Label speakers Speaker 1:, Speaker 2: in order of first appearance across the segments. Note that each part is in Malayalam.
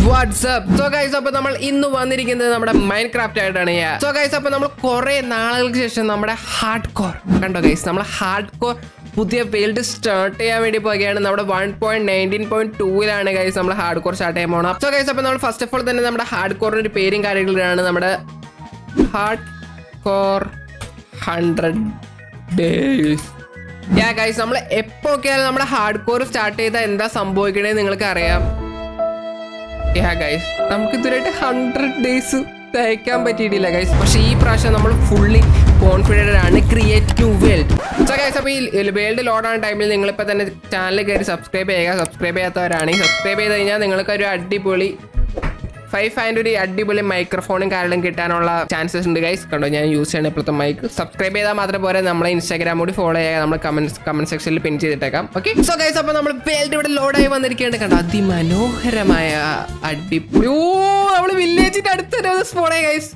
Speaker 1: വാട്സ്ആപ്പ് സോ ഗൈസ് അപ്പൊ നമ്മൾ ഇന്ന് വന്നിരിക്കുന്നത് നമ്മുടെ മൈൻഡ് ക്രാഫ്റ്റ് ആയിട്ടാണ് സോ ഗൈസ് അപ്പൊ നമ്മൾ കുറെ നാളുകൾക്ക് ശേഷം നമ്മുടെ ഹാർഡ് കോർ കണ്ടോ ഗൈസ് നമ്മൾ ഹാർഡ് കോർ പുതിയ വേൾഡ് സ്റ്റാർട്ട് ചെയ്യാൻ വേണ്ടി പോകുകയാണ് നമ്മുടെ വൺ പോയിന്റ് നയൻറ്റീൻ പോയിന്റ് ടൂവിലാണ് ഗൈസ് നമ്മൾ ഹാർഡ് കോർ സ്റ്റാർട്ട് ചെയ്യാൻ പോകണം സോ ഗൈസ് അപ്പൊ നമ്മൾ ഫസ്റ്റ് ഓഫ് ഓൾ തന്നെ നമ്മുടെ ഹാർഡ് കോറിന്റെ ഒരു പേരും കാര്യങ്ങളാണ് നമ്മുടെ hard core hundred days yeah guys നമ്മൾ എപ്പോഴൊക്കെയാണ് നമ്മുടെ ഹാർഡ് കോർ സ്റ്റാർട്ട് ചെയ്താൽ എന്താ സംഭവിക്കണേ നിങ്ങൾക്ക് അറിയാം യാ ഗൈസ് നമുക്ക് ഇതുവരെയായിട്ട് ഹൺഡ്രഡ് ഡേയ്സ് തയ്ക്കാൻ പറ്റിയിട്ടില്ല ഗൈസ് പക്ഷേ ഈ പ്രാവശ്യം നമ്മൾ ഫുള്ളി കോൺഫിഡൻറ്റ് ആണ് create new world so guys അപ്പോൾ ഈ വേൾഡ് ലോഡാണ് ടൈമിൽ നിങ്ങളിപ്പോൾ തന്നെ ചാനൽ കയറി സബ്സ്ക്രൈബ് ചെയ്യുക സബ്സ്ക്രൈബ് ചെയ്യാത്തവരാണെങ്കിൽ സബ്സ്ക്രൈബ് ചെയ്ത് കഴിഞ്ഞാൽ നിങ്ങൾക്ക് ഒരു അടിപൊളി ഫൈവ് ഫൈൻ്റെ ഒരു അടിപൊളി മൈക്രോഫോണും കാര്യങ്ങളും കിട്ടാനുള്ള ചാൻസസ് ഉണ്ട് ഗൈസ് കണ്ടോ ഞാൻ യൂസ് ചെയ്യണ ഇപ്പോഴത്തെ മൈക്ക് സബ്സ്ക്രൈബ് ചെയ്താൽ മാത്രമേ പോരെ നമ്മളെ ഇൻസ്റ്റാഗ്രാം കൂടി ഫോളോ ചെയ്യുക നമ്മൾ കമന്റ് കമന്റ് സെക്ഷനിൽ പിൻ ചെയ്തിട്ടേക്കാം ഓക്കെ സോ ഗൈസ് അപ്പോൾ നമ്മൾ വേൾഡ് ഇവിടെ ലോഡായി വന്നിരിക്കുകയാണ് കണ്ടോ അതിമനോഹരമായ അടിപൊളി ഓ നമ്മൾ വില്ലേജിന്റെ അടുത്ത് സ്പോണേ ഗൈസ്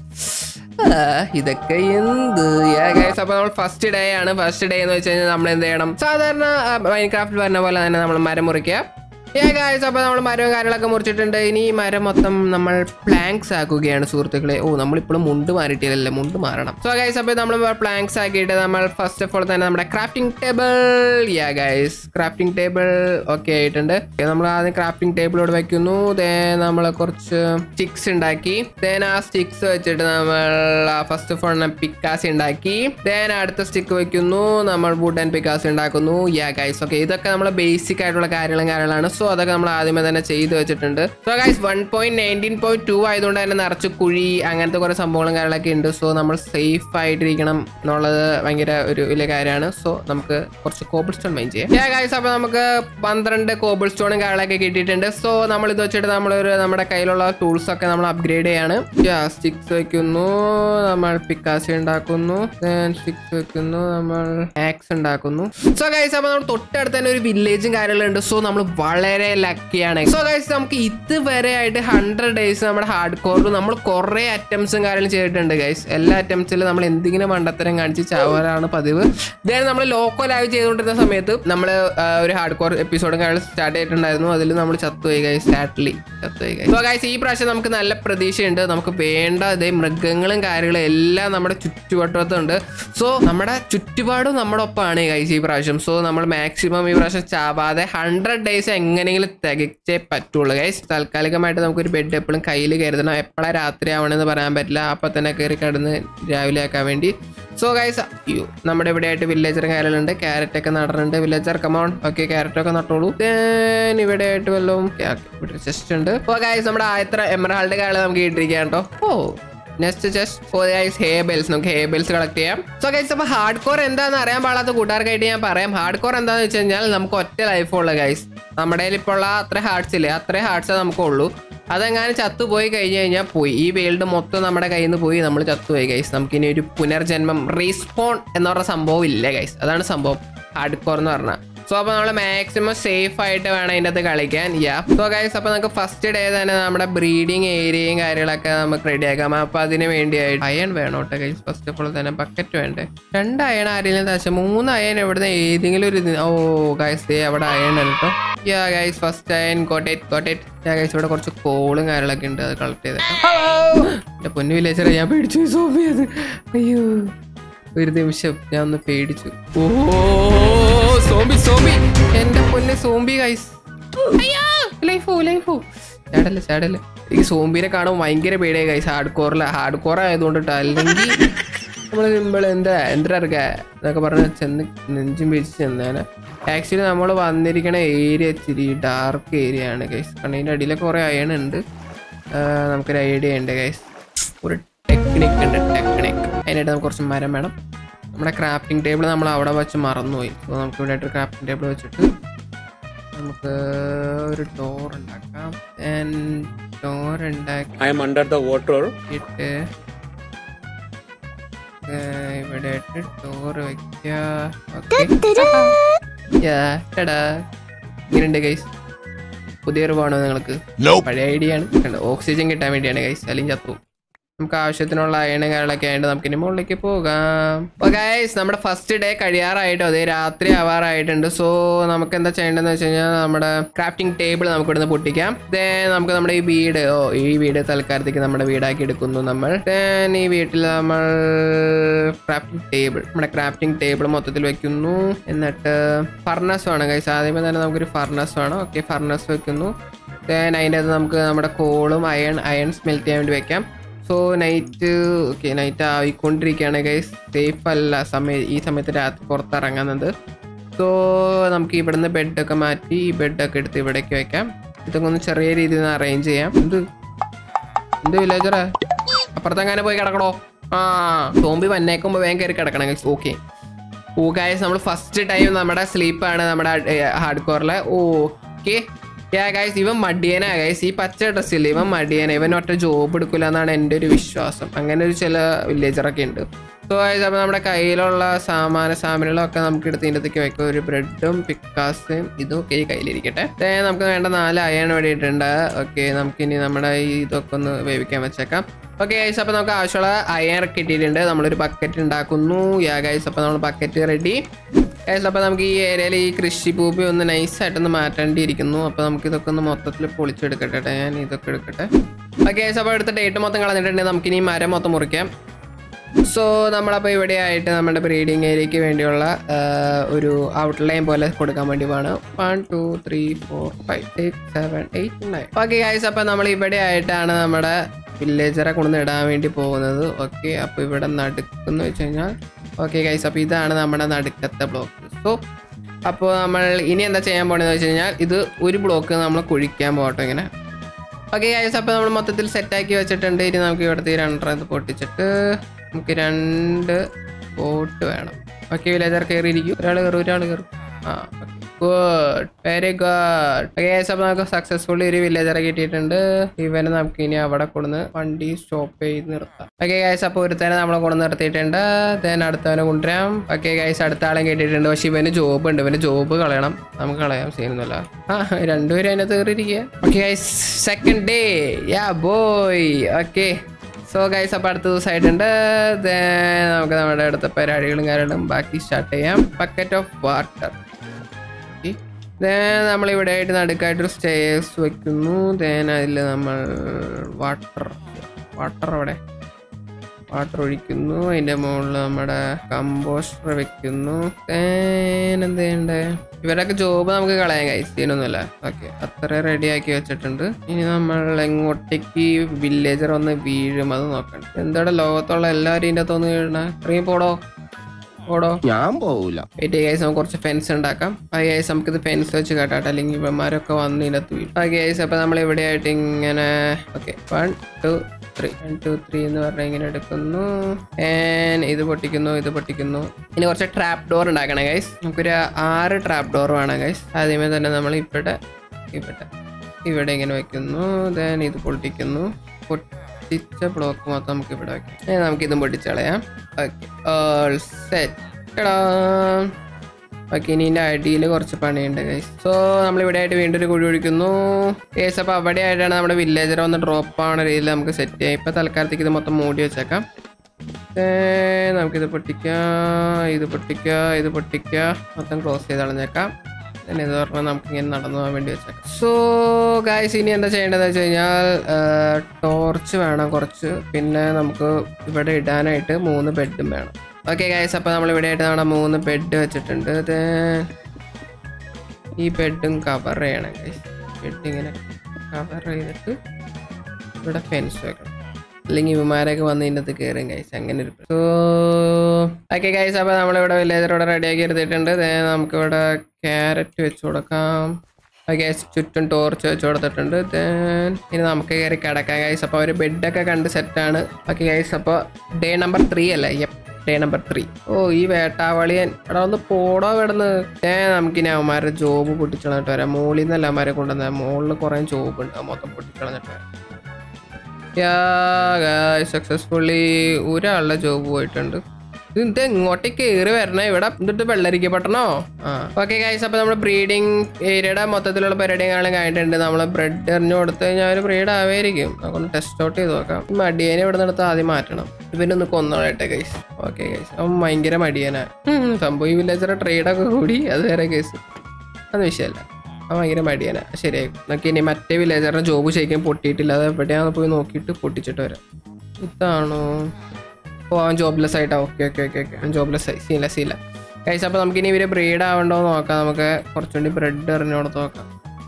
Speaker 1: ഇതൊക്കെ എന്ത് ഗൈസ് അപ്പൊ നമ്മൾ ഫസ്റ്റ് ഡേ ആണ് ഫസ്റ്റ് ഡേ എന്ന് വെച്ച് കഴിഞ്ഞാൽ നമ്മൾ എന്ത് ചെയ്യണം സാധാരണ മൈൻക്രാഫ്റ്റിൽ പറഞ്ഞ പോലെ തന്നെ നമ്മൾ മരം മുറിക്കുക ഏ ഗായ്സ് അപ്പോൾ നമ്മൾ മരവും കാര്യങ്ങളൊക്കെ മുറിച്ചിട്ടുണ്ട് ഇനി ഈ മരം മൊത്തം നമ്മൾ പ്ലാങ്ക്സ് ആക്കുകയാണ് സുഹൃത്തുക്കളെ ഓ നമ്മളിപ്പോഴും മുണ്ട് മാറിയിട്ടില്ലല്ലേ മുണ്ട് മാറണം സോ ഗൈസ് അപ്പോൾ നമ്മൾ പ്ലാങ്ക്സ് ആക്കിയിട്ട് നമ്മൾ ഫസ്റ്റ് ഓഫ് ഓൾ തന്നെ നമ്മുടെ crafting table yeah guys crafting table okay ആയിട്ടുണ്ട് Okay, നമ്മൾ ആദ്യം ക്രാഫ്റ്റിംഗ് ടേബിളോട് വെക്കുന്നു ദെൻ നമ്മൾ കുറച്ച് സ്റ്റിക്സ് ഉണ്ടാക്കി ദെൻ ആ സ്റ്റിക്സ് വെച്ചിട്ട് നമ്മൾ ഫസ്റ്റ് ഓഫ് ഓൾ പിക്കാസി ഉണ്ടാക്കി ദെൻ അടുത്ത സ്റ്റിക്ക് വെക്കുന്നു നമ്മൾ വുഡ് ആൻഡ് പിക്കാസി ഉണ്ടാക്കുന്നു യാ ഗൈസ് ഓക്കെ ഇതൊക്കെ നമ്മൾ ബേസിക് ആയിട്ടുള്ള കാര്യങ്ങളും കാര്യങ്ങളാണ് സോ അതൊക്കെ നമ്മൾ ആദ്യമേ തന്നെ ചെയ്ത് വെച്ചിട്ടുണ്ട് so guys one point nineteen point two ആയതുകൊണ്ട് തന്നെ നിറച്ച് കുഴി അങ്ങനത്തെ കുറെ സംഭവങ്ങളും കാര്യങ്ങളൊക്കെ ഉണ്ട് സോ നമ്മൾ സേഫ് ആയിട്ടിരിക്കണം എന്നുള്ളത് ഭയങ്കര ഒരു വലിയ കാര്യമാണ് സോ നമുക്ക് കുറച്ച് കോബിൾ സ്റ്റോൺ മൈൻ ചെയ്യാം യാ ഗൈസ് അപ്പോൾ നമുക്ക് പന്ത്രണ്ട് കോബിൾ സ്റ്റോണും കാര്യങ്ങളൊക്കെ കിട്ടിയിട്ടുണ്ട് സോ നമ്മൾ ഇത് വെച്ചിട്ട് നമ്മളൊരു നമ്മുടെ കയ്യിലുള്ള ടൂൾസ് ഒക്കെ നമ്മൾ അപ്ഗ്രേഡ് ചെയ്യാണ് യാ സ്റ്റിക്സ് വെക്കുന്നു നമ്മൾ പിക്കാസി ഉണ്ടാക്കുന്നു സ്റ്റിക്സ് വെക്കുന്നു നമ്മൾ ആക്സ് ഉണ്ടാക്കുന്നു സോ ഗൈസ് അപ്പോൾ നമ്മൾ തൊട്ടടുത്ത് തന്നെ ഒരു വില്ലേജും കാര്യങ്ങളുണ്ട് സോ നമ്മൾ വളരെ ലക്കിയാണ് സോ ഗൈസ് നമുക്ക് ഇതുവരെ ആയിട്ട് ഹൺഡ്രഡ് ഡേയ്സ് നമ്മുടെ ഹാർഡ് കോറിൽ നമ്മൾ കുറേ അറ്റംപ്സും കാര്യങ്ങളും ചെയ്തിട്ടുണ്ട് ഗൈസ് എല്ലാ അറ്റംപ്സിലും നമ്മൾ എന്തെങ്കിലും മണ്ടത്തരം കാണിച്ച് ചാവാറാണ് പതിവ് ഇതാണ് നമ്മൾ ലോക്കോ ലൈവ് ചെയ്തുകൊണ്ടിരുന്ന സമയത്ത് നമ്മൾ ഒരു ഹാർഡ് കോർ എപ്പിസോഡും കാര്യം സ്റ്റാർട്ട് ചെയ്തിട്ടുണ്ടായിരുന്നു അതിൽ നമ്മൾ ചത്തുപോയി ഗൈസ് സാറ്റ്ലി ചത്തുപോയി ഗൈസ് സോ ഗൈസ് ഈ പ്രാവശ്യം നമുക്ക് നല്ല പ്രതീക്ഷയുണ്ട് നമുക്ക് വേണ്ട ഇതേ മൃഗങ്ങളും കാര്യങ്ങളും എല്ലാം നമ്മുടെ ചുറ്റുവട്ടത്തുണ്ട് സോ നമ്മുടെ ചുറ്റുപാടും നമ്മുടെ ഒപ്പമാണ് ഗൈസ് ഈ പ്രാവശ്യം സോ നമ്മൾ മാക്സിമം ഈ പ്രാവശ്യം ചാവാതെ ഹൺഡ്രഡ് ഡേയ്സ് എങ്ങനെയെങ്കിലും തികച്ചേ പറ്റുള്ളൂ ഗൈസ് താൽക്കാലികമായിട്ട് നമുക്കൊരു ബെഡ് എപ്പോഴും കയ്യിൽ കരുതണം എപ്പോഴാണ് രാത്രി ആവണമെന്ന് പറയാൻ പറ്റില്ല അപ്പം തന്നെ കയറി കിടന്ന് രാവിലെ ആക്കാൻ വേണ്ടി സോ ഗൈസ് അയ്യോ നമ്മുടെ ഇവിടെ ആയിട്ട് വില്ലേജർ കാര്യങ്ങളുണ്ട് ക്യാരറ്റ് ഒക്കെ നടുന്നുണ്ട് വില്ലേജർ കമോൺ ഓക്കെ ക്യാരറ്റ് ഒക്കെ നട്ടോളൂ Then ഇവിടെ ആയിട്ട് വല്ലതും ഇവിടെ ചെസ്റ്റ് ഉണ്ട് ഓ ഗൈസ് നമ്മുടെ ആയത്ര എമറാൾഡ് കാള് നമുക്ക് ഇട്ടിരിക്കാം കേട്ടോ ഓ next just four guys hey bells നമുക്ക് ഹേ ബെൽസ് കളക്ട് ചെയ്യാം സോ ഗൈസ് അപ്പോൾ ഹാർഡ് കോർ എന്താണെന്ന് അറിയാൻ പാടാത്ത കൂട്ടുകാർക്കായിട്ട് ഞാൻ പറയാം ഹാർഡ് കോർ എന്താണെന്ന് വെച്ച് കഴിഞ്ഞാൽ നമുക്ക് ഒറ്റ ലൈഫുള്ള ഗൈസ് നമ്മുടെ ഇപ്പോൾ ഉള്ള അത്ര ഹാർട്സ് ഇല്ലേ അത്ര ഹാർട്സേ നമുക്കുള്ളൂ അതെങ്ങാനും ചത്തുപോയി കഴിഞ്ഞ് കഴിഞ്ഞാൽ പോയി ഈ വേൾഡ് മൊത്തം നമ്മുടെ കയ്യിൽ നിന്ന് പോയി നമ്മൾ ചത്തുപോയി ഗൈസ് നമുക്കിനി ഒരു പുനർജന്മം റീസ്പോൺ എന്ന് പറഞ്ഞ സംഭവം ഇല്ല ഗൈസ് അതാണ് സംഭവം ഹാർഡ് കോർ എന്ന് പറഞ്ഞാൽ സോ അപ്പോൾ നമ്മൾ മാക്സിമം സേഫ് ആയിട്ട് വേണം അതിൻ്റെ അകത്ത് കളിക്കാൻ യാ സോ ഗൈസ് അപ്പോൾ നമുക്ക് ഫസ്റ്റ് ഡേ തന്നെ നമ്മുടെ ബ്രീഡിങ് ഏരിയയും കാര്യങ്ങളൊക്കെ നമുക്ക് റെഡി ആക്കാം അപ്പോൾ അതിന് വേണ്ടിയായിട്ട് അയൺ വേണം കേട്ടോ ഗൈസ് ഫസ്റ്റ് ഓഫ് ഓൾ തന്നെ ബക്കറ്റ് വേണ്ടേ രണ്ട് അയൺ ആരെങ്കിലും തച്ച മൂന്ന് അയൺ എവിടുന്ന് ഏതെങ്കിലും ഒരു ഇത് ഓ ഗൈസ് ദേ അവിടെ അയൺ ഉണ്ട് കേട്ടോ yeah guys first iron got it got it yeah guys ഇവിടെ കുറച്ച് കോളും കാര്യങ്ങളൊക്കെ ഉണ്ട് അത് കളക്ട് ചെയ്തേക്കാം എൻ്റെ പൊന്നു വില്ലേജർ ഞാൻ പേടിച്ചു സോമി അത് അയ്യോ ഒരു നിമിഷം ഞാൻ ഒന്ന് പേടിച്ചു ഓ സോംബി സോംബി എന്റെ പൊന്നെ സോംബി ഗൈസ് ലൈഫോ ലൈഫോ ചാടല്ലേ ചാടല്ലേ ഈ സോംബിനെ കാണുമ്പോൾ ഭയങ്കര പേടിയായി ഗൈസ് ഹാർഡ് കോറിൽ ഹാർഡ് കോർ ആയതുകൊണ്ടിട്ടോ അല്ലെങ്കിൽ നമ്മൾ സിമ്പിൾ എന്താ എന്താ ഇറക്കുക എന്നൊക്കെ പറഞ്ഞ് ചെന്ന് നെഞ്ചും പിടിച്ച് ചെന്നേനെ ആക്ച്വലി നമ്മൾ വന്നിരിക്കണ ഏരിയ ഇച്ചിരി ഡാർക്ക് ഏരിയ ആണ് ഗൈസ് കാരണം ഇതിൻ്റെ അടിയിലൊക്കെ കുറേ അയൺ ഉണ്ട് ആ, നമുക്കൊരു ഐഡിയ ഉണ്ട് ഗൈസ് ഒരു ടെക്നിക്ക് ഉണ്ട് ടെക്നിക്ക് അതിനായിട്ട് നമുക്ക് കുറച്ച് മരം വേണം നമ്മുടെ ക്രാഫ്റ്റിംഗ് ടേബിൾ നമ്മൾ അവിടെ വെച്ച് മറന്നുപോയി അപ്പോൾ നമുക്ക് ഇവിടെ ആയിട്ട് ക്രാഫ്റ്റിംഗ് ടേബിൾ വെച്ചിട്ട് നമുക്ക് ഒരു ഡോർ ഉണ്ടാക്കാം ഡോർ ഉണ്ടാക്കിയിട്ട്
Speaker 2: I am under the water.
Speaker 1: ഏർ, ഇവിടെ ആയിട്ട് ഡോർ വെക്കുക ഓക്കെ ഇങ്ങനെയുണ്ട് ഗൈസ് പുതിയൊരു വേണോ നിങ്ങൾക്ക് പഴയ ഐഡിയ ആണ് ഓക്സിജൻ കിട്ടാൻ വേണ്ടിയാണ് ഗൈസ് അല്ലെങ്കിൽ ചത്തു നമുക്ക് ആവശ്യത്തിനുള്ള അയണും കാര്യങ്ങളൊക്കെ ആയിട്ട് നമുക്ക് ഇനി മുകളിലേക്ക് പോകാം ഓ ഗൈസ് നമ്മുടെ ഫസ്റ്റ് ഡേ കഴിയാറായിട്ടോ അതേ രാത്രി ആവാറായിട്ടുണ്ട് സോ നമുക്ക് എന്താ ചെയ്യേണ്ടതെന്ന് വെച്ച് കഴിഞ്ഞാൽ നമ്മുടെ ക്രാഫ്റ്റിംഗ് ടേബിൾ നമുക്ക് ഇവിടുന്ന് പൊട്ടിക്കാം ദെൻ നമുക്ക് നമ്മുടെ ഈ വീട് ഓ ഈ വീട് തൽക്കാലത്തേക്ക് നമ്മുടെ വീടാക്കി എടുക്കുന്നു നമ്മൾ ദെൻ ഈ വീട്ടിൽ നമ്മൾ ക്രാഫ്റ്റിംഗ് ടേബിൾ നമ്മുടെ ക്രാഫ്റ്റിംഗ് ടേബിൾ മൊത്തത്തിൽ വെക്കുന്നു എന്നിട്ട് ഫർണസ് വേണം ഗൈസ് ആദ്യമേ തന്നെ നമുക്കൊരു ഫർണസ് വേണം ഓക്കെ ഫർണസ് വെക്കുന്നു ദെൻ അതിൻ്റെ അകത്ത് നമുക്ക് നമ്മുടെ കോളും അയൺ അയൺ സ്മെൽറ്റ് ചെയ്യാൻ വേണ്ടി വെക്കാം സോ നൈറ്റ് ഓക്കെ നൈറ്റ് ആയിക്കൊണ്ടിരിക്കുകയാണ് ഗൈസ് സേഫ് അല്ല സമയം ഈ സമയത്ത് രാത്രി പുറത്തിറങ്ങുന്നത് സോ നമുക്ക് ഇവിടുന്ന് ബെഡൊക്കെ മാറ്റി ഈ ബെഡൊക്കെ എടുത്ത് ഇവിടേക്ക് വെക്കാം ഇതൊക്കെ ഒന്ന് ചെറിയ രീതിയിൽ നിന്ന് അറേഞ്ച് ചെയ്യാം എന്ത് എന്ത് വില്ലേജറാ അപ്പുറത്തെങ്ങനെ പോയി കിടക്കണോ ആ സോംബി വന്നേക്കുമ്പോൾ വേഗം കയറി കിടക്കണം ഗൈസ് ഓക്കെ ഓ ഗൈസ് നമ്മൾ ഫസ്റ്റ് ടൈം നമ്മുടെ സ്ലീപ്പാണ് നമ്മുടെ ഹാർഡ് കോറിലെ ഓക്കെ യാ ഗൈസ് ഇവൻ മടിയനാ ഗൈസ് ഈ പച്ച ഡ്രസ്സില്ല ഇവൻ മടിയന ഇവൻ ഒറ്റ ജോബ് എടുക്കില്ല എന്നാണ് എൻ്റെ ഒരു വിശ്വാസം അങ്ങനെ ഒരു ചില വില്ലേജറൊക്കെ ഉണ്ട് സോ ഗൈസ് അപ്പോൾ നമ്മുടെ കയ്യിലുള്ള സാമാന സാധനങ്ങളൊക്കെ നമുക്ക് എടുത്ത് ഇതിൻ്റെത്തേക്ക് വെക്കാം ഒരു ബ്രെഡും പിക്കാസും ഇതും ഒക്കെ ഈ കയ്യിലിരിക്കട്ടെ Then നമുക്ക് വേണ്ട നാല് അയൺ വേണ്ടിയിട്ടുണ്ട് ഓക്കെ നമുക്കിനി നമ്മുടെ ഈ ഇതൊക്കെ ഒന്ന് വേവിക്കാൻ വെച്ചേക്കാം ഓക്കെ ഗൈസ് അപ്പോൾ നമുക്ക് ആവശ്യമുള്ള അയൺ കിട്ടിയിട്ടുണ്ട് നമ്മളൊരു ബക്കറ്റ് ഉണ്ടാക്കുന്നു യാ ഗൈസ് അപ്പോൾ നമ്മൾ ബക്കറ്റ് റെഡി ഗൈസ് അപ്പോൾ നമുക്ക് ഈ ഏരിയയിൽ ഈ കൃഷി ഭൂമി ഒന്ന് നൈസായിട്ടൊന്ന് മാറ്റേണ്ടിയിരിക്കുന്നു അപ്പോൾ നമുക്ക് ഇതൊക്കെ ഒന്ന് മൊത്തത്തിൽ പൊളിച്ചെടുക്കട്ടെ ട്ടോ. ഞാൻ ഇതൊക്കെ എടുക്കട്ടെ ഓക്കെ ഗൈസ് അപ്പോൾ എടുത്ത ഡേറ്റ് മൊത്തം കളഞ്ഞിട്ടുണ്ടെങ്കിൽ നമുക്കിനി ഈ മരം മൊത്തം മുറിക്കാം സോ നമ്മളപ്പോൾ ഇവിടെ ആയിട്ട് നമ്മുടെ ബ്രീഡിങ് ഏരിയയ്ക്ക് വേണ്ടിയുള്ള ആ, ഒരു ഔട്ട്ലൈൻ പോലെ കൊടുക്കാൻ വേണ്ടി വേണം one two three four five six seven eight nine okay guys അപ്പോൾ നമ്മൾ ഇവിടെ ആയിട്ടാണ് നമ്മുടെ വില്ലേജറെ കൊണ്ടുവന്ന് ഇടാൻ വേണ്ടി പോകുന്നത് ഓക്കെ അപ്പോൾ ഇവിടെ നടുക്കെന്ന് വെച്ച് കഴിഞ്ഞാൽ ഓക്കെ ഗൈസ് അപ്പോൾ ഇതാണ് നമ്മുടെ നടുക്കത്തെ ബ്ലോക്ക് സോ അപ്പോൾ നമ്മൾ ഇനി എന്താ ചെയ്യാൻ പോകണമെന്ന് വെച്ച് കഴിഞ്ഞാൽ ഇത് ഒരു ബ്ലോക്ക് നമ്മൾ കുഴിക്കാൻ പോകട്ടെ ഇങ്ങനെ ഓക്കെ ഗൈസ് അപ്പോൾ നമ്മൾ മൊത്തത്തിൽ സെറ്റാക്കി വെച്ചിട്ടുണ്ട് ഇനി നമുക്ക് ഇവിടുത്തെ ഈ രണ്ടെണ്ണം പൊട്ടിച്ചിട്ട് നമുക്ക് രണ്ട് ബോട്ട് വേണം ഓക്കെ വില്ലേജർ കയറിയിരിക്കും ഒരാൾ കയറും ഒരാൾ കയറും ah good very good okay guys അപ്പോൾ നമുക്ക് സക്സസ്ഫുള്ളി ഒരു വില്ലേജറെ കിട്ടിയിട്ടുണ്ട് ഇവനെ നമുക്ക് ഇനി അവിടെ കൊടുന്ന് വണ്ടി സ്റ്റോപ്പ് ചെയ്ത് നിർത്താം ഓക്കെ ഗൈസ് അപ്പോൾ ഒരുത്തനെ നമ്മളെ കൊണ്ട് നിർത്തിയിട്ടുണ്ട് ദെൻ അടുത്തവനെ കൊണ്ടുവരാം ഓക്കെ ഗൈസ് അടുത്ത ആളെ കിട്ടിയിട്ടുണ്ട് പക്ഷെ ഇവന് ജോബ് ഉണ്ട് ഇവന് ജോബ് കളയണം നമുക്ക് കളയാം ചെയ്യുന്നില്ല ആ രണ്ടുപേരും അതിനകത്ത് കയറിയിരിക്കുക okay guys second day yeah boy okay so guys അപ്പോൾ അടുത്ത ദിവസമായിട്ടുണ്ട് Then നമുക്ക് നമ്മുടെ അടുത്ത പരിപാടികളും കാര്യങ്ങളും ബാക്കി സ്റ്റാർട്ട് ചെയ്യാം ബക്കറ്റ് ഓഫ് വാട്ടർ ദെൻ നമ്മൾ ഇവിടെ ആയിട്ട് നടുക്കായിട്ടൊരു സ്റ്റേഴ്സ് വെക്കുന്നു ദെൻ അതിൽ നമ്മൾ വാട്ടർ വാട്ടർ അവിടെ വാട്ടർ ഒഴിക്കുന്നു അതിൻ്റെ മുകളിൽ നമ്മുടെ കമ്പോസ്റ്റർ വെക്കുന്നു Then എന്ത് ചെയ്യണ്ടേ ഇവരൊക്കെ ജോബ് നമുക്ക് കളയാൻ കഴിച്ചൊന്നുമില്ല ഓക്കെ അത്ര റെഡി ആക്കി വെച്ചിട്ടുണ്ട് ഇനി നമ്മൾ എങ്ങോട്ടേക്ക് വില്ലേജർ ഒന്ന് വീഴും അത് നോക്കണം എന്താണ് ലോകത്തുള്ള എല്ലാവരും ഇതിൻ്റെ അകത്തൊന്ന് വീഴണ ഇറങ്ങി പോടോ പോടോ
Speaker 2: ഞാൻ പോവൂല
Speaker 1: വെയിറ്റ് ഗൈസ് നമുക്ക് കുറച്ച് ഫെൻസ് ഉണ്ടാക്കാം ആ ഗൈസ് നമുക്കിത് ഫെൻസ് വെച്ച് കേട്ടാട്ടെ അല്ലെങ്കിൽ ഇവന്മാരൊക്കെ വന്ന് ഇതിനകത്ത് വീഴും ആ ഗൈസ് അപ്പോൾ നമ്മൾ ഇവിടെ ആയിട്ട് ഇങ്ങനെ okay one two three one two three എന്ന് പറഞ്ഞാൽ ഇങ്ങനെ എടുക്കുന്നു And ഇത് പൊട്ടിക്കുന്നു ഇത് പൊട്ടിക്കുന്നു ഇനി കുറച്ച് ട്രാപ്പ് ഡോർ ഉണ്ടാക്കണം ഗൈസ് നമുക്കൊരു ആറ് ട്രാപ്പ് ഡോർ വേണം ഗൈസ് ആദ്യമേ തന്നെ നമ്മൾ ഇവിടെ ഇവിടെ ഇവിടെ ഇങ്ങനെ വെക്കുന്നു ദെൻ ഇത് പൊട്ടിക്കുന്നു പൊട്ടിച്ച ബ്ലോക്ക് മൊത്തം നമുക്ക് ഇവിടെ വെക്കാം ഇനി നമുക്ക് ഇതും പൊട്ടിച്ച് കളയാം ഓക്കെ ഓൾ സെറ്റ് ഓക്കെ ഇനി ഇതിൻ്റെ അടിയിൽ കുറച്ച് പണിയുണ്ട് ഗൈസ് സോ നമ്മൾ ഇവിടെ ആയിട്ട് വീണ്ടും ഒരു കുഴി ഒഴിക്കുന്നു കേസ് അപ്പോൾ അവിടെ ആയിട്ടാണ് നമ്മുടെ വില്ലേജർ ഒന്ന് ഡ്രോപ്പ് ആവുന്ന രീതിയിൽ നമുക്ക് സെറ്റ് ചെയ്യാം ഇപ്പോൾ തൽക്കാലത്തേക്ക് ഇത് മൊത്തം മൂടി വെച്ചേക്കാം Then നമുക്കിത് പൊട്ടിക്കാം ഇത് പൊട്ടിക്കുക ഇത് പൊട്ടിക്കുക മൊത്തം ക്ലോസ് ചെയ്ത് കളഞ്ഞേക്കാം പിന്നെ ഇത് പറഞ്ഞാൽ നമുക്ക് ഇങ്ങനെ നടന്നു പോകാൻ വേണ്ടി വെച്ചേക്കാം സോ ഗായ്സ് ഇനി എന്താ ചെയ്യേണ്ടതെന്ന് വെച്ച് കഴിഞ്ഞാൽ ടോർച്ച് വേണം കുറച്ച് പിന്നെ നമുക്ക് ഇവിടെ ഇടാനായിട്ട് മൂന്ന് ബെഡും വേണം ഓക്കെ ഗായ്സ് അപ്പോൾ നമ്മൾ ഇവിടെ ആയിട്ട് നമ്മുടെ മൂന്ന് ബെഡ് വെച്ചിട്ടുണ്ട് Then ഈ ബെഡും കവർ ചെയ്യണം ഗൈസ് ബെഡ് ഇങ്ങനെ കവർ ചെയ്തിട്ട് ഇവിടെ ഫെൻസ് വെക്കണം അല്ലെങ്കിൽ ഇവന്മാരൊക്കെ വന്ന് ഇതിൻ്റെ കയറും ഗൈസ് അങ്ങനെ ഒരു സോ ഓക്കെ ഗൈസ് അപ്പോൾ നമ്മളിവിടെ വില്ലേജറോടെ റെഡിയാക്കി എടുത്തിട്ടുണ്ട് Then നമുക്കിവിടെ ക്യാരറ്റ് വെച്ച് കൊടുക്കാം ഗൈസ് ചുറ്റും ടോർച്ച് വെച്ച് കൊടുത്തിട്ടുണ്ട് Then ഇനി നമുക്ക് കയറി കിടക്കാം ഗൈസ് അപ്പോൾ ഒരു ബെഡൊക്കെ കണ്ട് സെറ്റാണ് ഓക്കെ ഗൈസ് അപ്പോൾ ഡേ നമ്പർ ത്രീ അല്ലേ yup day number three oh ഈ വേട്ടാവളിയൻ എടാ ഒന്ന് പോടോ കിടന്ന് ഏ നമുക്കിനി അവന്മാരുടെ ജോബ് പൊട്ടിച്ചളഞ്ഞിട്ട് വരാം മുകളിൽ നിന്നല്ല അവന്മാരെ കൊണ്ടുവന്ന മുകളിൽ കുറേ ജോബ് ഉണ്ട് അത് മൊത്തം പൊട്ടിച്ചളഞ്ഞിട്ട് വരാം സക്സസ്ഫുള്ളി ഒരാളുടെ ജോബ് പോയിട്ടുണ്ട് ഇത് ഇങ്ങോട്ടേക്ക് കയറി വരണേ ഇവിടെ എന്നിട്ട് വെള്ളരിക്ക പട്ടണോ ആ ഓക്കെ ഗൈസ് അപ്പൊ നമ്മുടെ ബ്രീഡിങ് ഏരിയയുടെ മൊത്തത്തിലുള്ള പരിപാടികളും കഴിഞ്ഞിട്ടുണ്ട് നമ്മൾ ബ്രെഡ് എറിഞ്ഞു കൊടുത്തു കഴിഞ്ഞാൽ അവർ ബ്രീഡ് ആവായിരിക്കും നമുക്കൊന്ന് ടെസ്റ്റ് ഔട്ട് ചെയ്ത് നോക്കാം ഈ മടിയനെ ഇവിടെ നിന്നെടുത്ത് ആദ്യം മാറ്റണം ഇവനെ ഒന്ന് കൊന്നോളട്ടെ ഗൈസ് ഓക്കെ ഗൈസ് അവൻ ഭയങ്കര മടിയനാ ഉം, സംഭവം ഈ വില്ലേജറെ ട്രേഡൊക്കെ കൂടി അത് വേറെ കേസ് അത് വിഷയമല്ല അവൻ ഭയങ്കര മടിയനാ ശരിയായി നമുക്ക് ഇനി മറ്റേ വില്ലേജറിന്റെ ജോബ് ശരിക്കും പൊട്ടിയിട്ടില്ല അത് എവിടെയാണെന്ന് പോയി നോക്കിയിട്ട് പൊട്ടിച്ചിട്ട് വരാം ഇതാണോ ഓ അവൻ ജോബ്ലെസ് ആയിട്ടാ ഓക്കെ ഓക്കെ ഓക്കെ ഓക്കെ അവൻ ജോബ്ലെസ് ആയി സീല സീല കഴിച്ച അപ്പോൾ നമുക്ക് ഇനി ഇവര് ബ്രീഡ് ആവണ്ടോ എന്ന് നോക്കാം നമുക്ക് കുറച്ചുകൂടി ബ്രെഡ് എറിഞ്ഞു കൊടുത്ത് നോക്കാം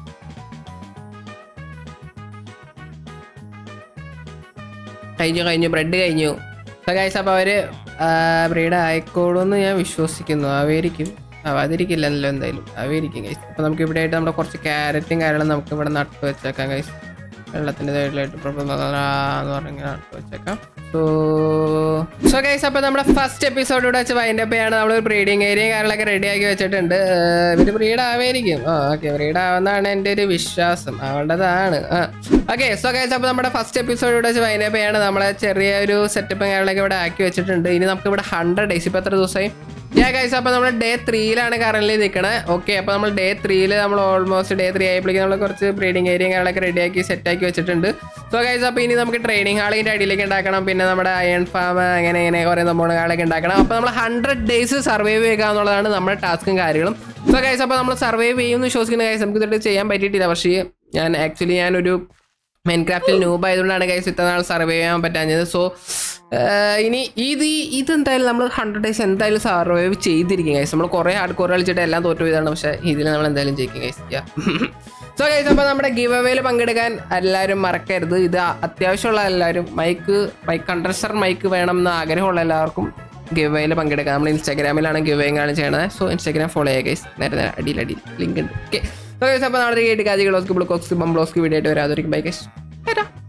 Speaker 1: കഴിഞ്ഞു കഴിഞ്ഞു ബ്രെഡ് കഴിഞ്ഞു കഴിച്ച അപ്പോൾ അവര് ബ്രീഡ് ആയിക്കോളൂന്ന് ഞാൻ വിശ്വസിക്കുന്നു ആവേരിക്കും ആവാതിരിക്കില്ലല്ലോ എന്തായാലും ആവേരിക്കും കഴിച്ചു അപ്പോൾ നമുക്ക് ഇവിടെ ആയിട്ട് നമ്മുടെ കുറച്ച് ക്യാരറ്റും കാര്യങ്ങളും നമുക്ക് ഇവിടെ നട്ട് വെച്ചേക്കാം കഴിച്ചു വെള്ളത്തിന്റെ സൈഡിലായിട്ട് എന്ന് പറഞ്ഞ നട്ട് വെച്ചേക്കാം സോ സോ ഗൈസ് അപ്പോൾ നമ്മുടെ ഫസ്റ്റ് എപ്പിസോഡ് ഇവിടെ വെച്ച് വൈൻഡ് അപ്പ് ചെയ്യാണ് നമ്മൾ ബ്രീഡിങ് ഏരിയയും കാര്യങ്ങളൊക്കെ റെഡി ആക്കി വെച്ചിട്ടുണ്ട് ഏർ ഇവര് ബ്രീഡ് ആവായിരിക്കും ആ ഓക്കെ ബ്രീഡ് ആവുന്നതാണ് എൻ്റെ ഒരു വിശ്വാസം ആവേണ്ടതാണ് ആ ഓക്കെ സോ ഗൈസ് അപ്പോൾ നമ്മുടെ ഫസ്റ്റ് എപ്പിസോഡ് ഇവിടെ വെച്ച് വൈൻഡ് അപ്പ് ചെയ്യാണ് നമ്മളെ ചെറിയ ഒരു സെറ്റപ്പും കാര്യങ്ങളൊക്കെ ഇവിടെ ആക്കി വെച്ചിട്ടുണ്ട് ഇനി നമുക്ക് ഇവിടെ ഹൺഡ്രഡ് ഡേയ്സ് ഇപ്പോൾ എത്ര ദിവസമായി ഞാൻ ഗൈസ് അപ്പോൾ നമ്മൾ ഡേ ത്രീയിലാണ് കറന്റ് നിൽക്കണത് ഓക്കെ അപ്പോൾ നമ്മൾ ഡേ ത്രീയിൽ നമ്മൾ ഓൾമോസ്റ്റ് ഡേ ത്രീ ആയപ്പോഴേക്കും നമ്മൾ കുറച്ച് ബ്രീഡിങ് ഏരിയയും കാര്യങ്ങളൊക്കെ റെഡിയാക്കി സെറ്റാക്കി വെച്ചിട്ടുണ്ട് സോ ഗൈസ് അപ്പോൾ ഇനി നമുക്ക് ട്രെയിനിങ് ഹാളിൻ്റെ അടിയിലേക്ക് ഉണ്ടാക്കണം പിന്നെ നമ്മുടെ അയൺ ഫാം അങ്ങനെ ഇങ്ങനെ കുറേ സംഭവങ്ങളൊക്കെ ഉണ്ടാക്കണം അപ്പോൾ നമ്മൾ ഹൺഡ്രഡ് ഡേയ്സ് സർവൈവ് ചെയ്യുക എന്നുള്ളതാണ് നമ്മുടെ ടാസ്കും കാര്യങ്ങളും സോ ഗൈസ് അപ്പോൾ നമ്മൾ സർവൈവ് ചെയ്യുമെന്ന് വിശ്വസിക്കുന്ന ഗൈസ് നമുക്ക് ഇതൊട്ട് ചെയ്യാൻ പറ്റിയിട്ടില്ല പക്ഷേ ഞാൻ ആക്ച്വലി ഞാനൊരു മൈൻക്രാഫ്റ്റിൽ ന്യൂബ് ആയതുകൊണ്ടാണ് ഗൈസ് ഇത്ര നാൾ സർവൈവ് ചെയ്യാൻ പറ്റാഞ്ഞത് സോ ഇനി ഇത് ഇതെന്തായാലും നമ്മൾ ഹൺഡ്രഡ് ഡേയ്സ് എന്തായാലും സർവൈവ് ചെയ്തിരിക്കും ഗൈസ് നമ്മൾ കുറേ ഹാർഡ് കോർ കളിച്ചിട്ട് എല്ലാം തോറ്റു പോയതാണ് പക്ഷേ ഇതിൽ നമ്മൾ എന്തായാലും ജയിക്കും ഗൈസ് സോ ഗൈസ് അപ്പോൾ നമ്മുടെ ഗിവ് അവേയിൽ പങ്കെടുക്കാൻ എല്ലാവരും മറക്കരുത് ഇത് അത്യാവശ്യമുള്ള എല്ലാവരും മൈക്ക് മൈക്ക് കണ്ടൻസർ മൈക്ക് വേണം എന്ന് ആഗ്രഹമുള്ള എല്ലാവർക്കും ഗിവ് അവേയിൽ പങ്കെടുക്കാം നമ്മൾ ഇൻസ്റ്റാഗ്രാമിലാണ് ഗിവ് ആണ് ചെയ്യണത് സോ ഇൻസ്റ്റാഗ്രാം ഫോളോ ചെയ്യുക ഗൈസ് നേരെ നേരെ അടിയിൽ അടിയിൽ ലിങ്ക് ഉണ്ട് ഓക്കെ സോ ഗൈസ് അപ്പോൾ നാളെ കേട്ട് കാജികളോസ്കി ബ്ലോക്കോക്സ് ബംബ്ലോസ്കി വീഡിയോ ആയിട്ട് വരാം അതൊരിക്കും ബൈ ഗൈസ്